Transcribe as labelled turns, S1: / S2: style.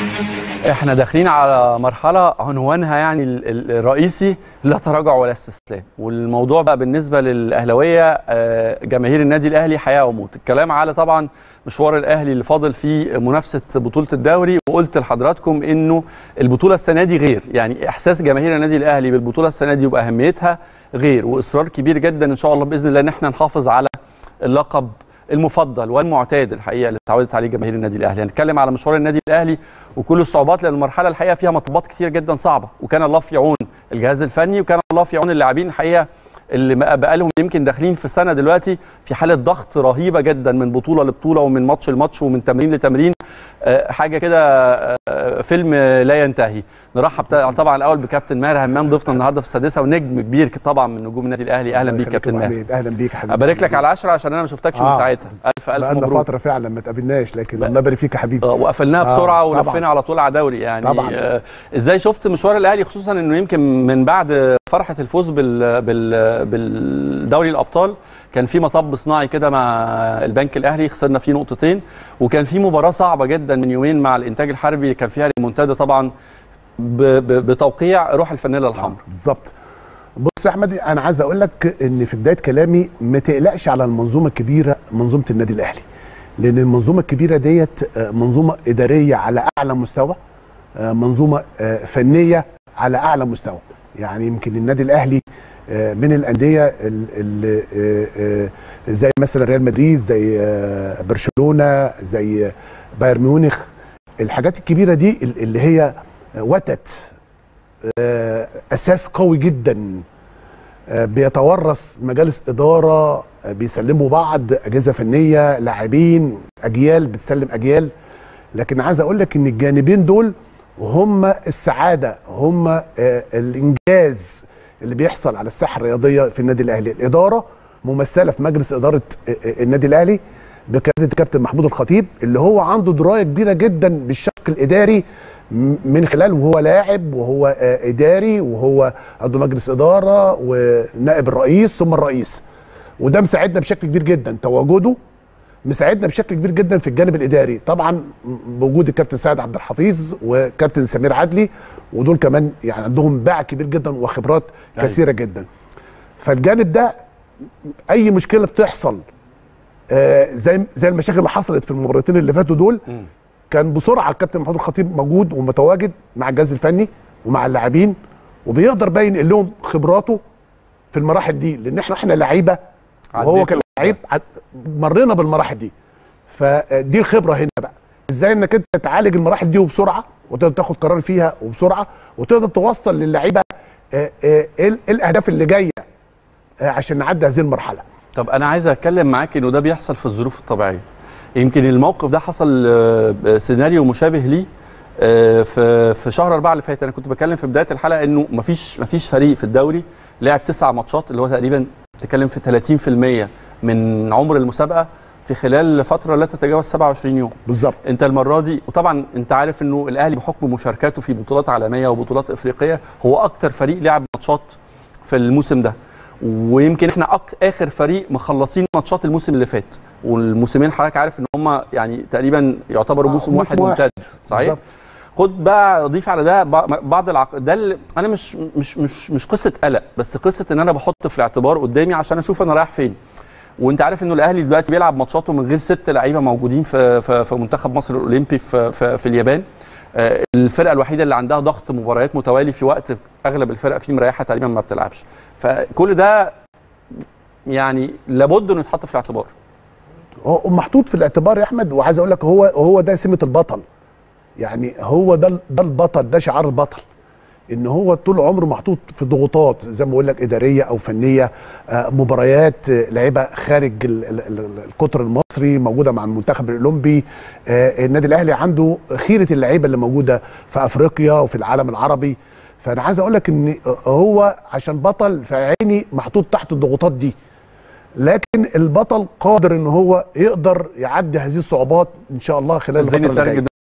S1: احنا داخلين على مرحله عنوانها يعني ال- ال- الرئيسي لا تراجع ولا استسلام والموضوع بقى بالنسبه للاهلاويه آه، جماهير النادي الاهلي حياه وموت الكلام على طبعا مشوار الاهلي اللي فاضل في منافسه بطوله الدوري وقلت لحضراتكم انه البطوله السنه دي غير يعني احساس جماهير النادي الاهلي بالبطوله السنه دي وباهميتها غير واصرار كبير جدا ان شاء الله باذن الله ان احنا نحافظ على اللقب المفضل والمعتاد الحقيقه اللي اتعودت عليه جماهير النادي الاهلي هنتكلم على مشوار النادي الاهلي وكل الصعوبات لان المرحله الحقيقه فيها مطبات كتير جدا صعبه وكان الله في عون الجهاز الفني وكان الله في عون اللاعبين الحقيقه اللي بقى لهم يمكن داخلين في سنه دلوقتي في حاله ضغط رهيبه جدا من بطوله لبطوله ومن ماتش لماتش ومن تمرين لتمرين آه، حاجه كده آه، فيلم لا ينتهي نرحب طبعا الاول بكابتن ماهر همام ضيفنا النهارده في السادسه ونجم كبير طبعا من نجوم النادي الاهلي اهلا بيك كابتن ماهر
S2: ماهر اهلا بيك يا حبيبي
S1: ابارك لك على 10 عشان انا ما شفتكش من ساعتها الف الف
S2: بقالنا
S1: مبروك
S2: فتره فعلا ما تقابلناش لكن الله يبارك فيك يا حبيبي
S1: آه، وقفلناها
S2: آه،
S1: بسرعه
S2: طبعاً.
S1: ولفينا على طول على دوري يعني
S2: طبعاً.
S1: آه، ازاي شفت مشوار الاهلي خصوصا انه يمكن من بعد فرحه الفوز بال بال بالدوري الابطال كان في مطب صناعي كده مع البنك الاهلي خسرنا فيه نقطتين وكان في مباراه صعبه جدا من يومين مع الانتاج الحربي كان فيها المنتدى طبعا ب- ب- بتوقيع روح الفانيلا الحمراء
S2: بالظبط بص يا احمد انا عايز اقول لك ان في بدايه كلامي ما تقلقش على المنظومه الكبيره منظومه النادي الاهلي لان المنظومه الكبيره ديت آه، منظومه اداريه على اعلى مستوى آه، منظومه آه، فنيه على اعلى مستوى يعني يمكن النادي الاهلي آه، من الانديه اللي زي مثلا ريال مدريد زي آه، برشلونه زي بايرن ميونخ الحاجات الكبيره دي اللي هي وتت آه، اساس قوي جدا آه، بيتورث مجالس اداره آه، بيسلموا بعض اجهزه فنيه لاعبين اجيال بتسلم اجيال لكن عايز اقول لك ان الجانبين دول هم السعاده هم آه، الانجاز اللي بيحصل على الساحه الرياضيه في النادي الاهلي الاداره ممثله في مجلس اداره آه، آه، النادي الاهلي بقياده الكابتن محمود الخطيب اللي هو عنده درايه كبيره جدا بالشق الاداري م- من خلال وهو لاعب وهو آه، اداري وهو عضو مجلس اداره ونائب الرئيس ثم الرئيس وده مساعدنا بشكل كبير جدا تواجده مساعدنا بشكل كبير جدا في الجانب الاداري طبعا بوجود الكابتن سعد عبد الحفيظ وكابتن سمير عدلي ودول كمان يعني عندهم باع كبير جدا وخبرات
S1: أيوة.
S2: كثيره جدا فالجانب ده اي مشكله بتحصل آه، زي زي المشاكل اللي حصلت في المباراتين اللي فاتوا دول كان بسرعه الكابتن محمود الخطيب موجود ومتواجد مع الجهاز الفني ومع اللاعبين وبيقدر بقى ينقل لهم خبراته في المراحل دي لان احنا احنا لعيبه وهو
S1: عديت
S2: كان لعيب عد- مرينا بالمراحل دي فدي الخبره هنا بقى ازاي انك انت تعالج المراحل دي وبسرعه وتقدر تاخد قرار فيها وبسرعه وتقدر توصل للعيبه آه، آه، ايه ال- إيه الاهداف اللي جايه آه، عشان نعدي هذه المرحله
S1: طب انا عايز اتكلم معاك انه ده بيحصل في الظروف الطبيعيه يمكن الموقف ده حصل آه، سيناريو مشابه ليه آه، في في شهر أربعة اللي فات انا كنت بتكلم في بدايه الحلقه انه مفيش مفيش فريق في الدوري لعب تسع ماتشات اللي هو تقريبا بتتكلم في 30% من عمر المسابقه في خلال فتره لا تتجاوز 27 يوم
S2: بالظبط
S1: انت المره دي وطبعا انت عارف انه الاهلي بحكم مشاركاته في بطولات عالميه وبطولات افريقيه هو اكتر فريق لعب ماتشات في الموسم ده ويمكن احنا أك اخر فريق مخلصين ماتشات الموسم اللي فات والموسمين حضرتك عارف ان هم يعني تقريبا يعتبروا
S2: آه،
S1: موسم,
S2: موسم
S1: واحد
S2: واحد.
S1: ممتاز صحيح
S2: بالظبط.
S1: خد بقى ضيف على ده بع- بعض العق... ده اللي انا مش مش مش مش قصه قلق بس قصه ان انا بحط في الاعتبار قدامي عشان اشوف انا رايح فين وانت عارف انه الاهلي دلوقتي بيلعب ماتشاته من غير ست لعيبه موجودين في في, في منتخب مصر الاولمبي في في, في اليابان آه، الفرقه الوحيده اللي عندها ضغط مباريات متوالي في وقت اغلب الفرق فيه مريحه تقريبا ما بتلعبش فكل ده يعني لابد انه يتحط في الاعتبار
S2: هو محطوط في الاعتبار يا احمد وعايز اقول لك هو هو ده سمه البطل يعني هو ده ده البطل ده شعار البطل ان هو طول عمره محطوط في ضغوطات زي ما بقول لك اداريه او فنيه آه، مباريات آه، لعيبه خارج ال- ال- ال- القطر المصري موجوده مع المنتخب الاولمبي آه، النادي الاهلي عنده خيره اللعيبه اللي موجوده في افريقيا وفي العالم العربي فانا عايز اقول لك ان هو عشان بطل في عيني محطوط تحت الضغوطات دي لكن البطل قادر ان هو يقدر يعدي هذه الصعوبات ان شاء الله خلال
S1: ازاي
S2: الفتره اللي جايه
S1: نترجم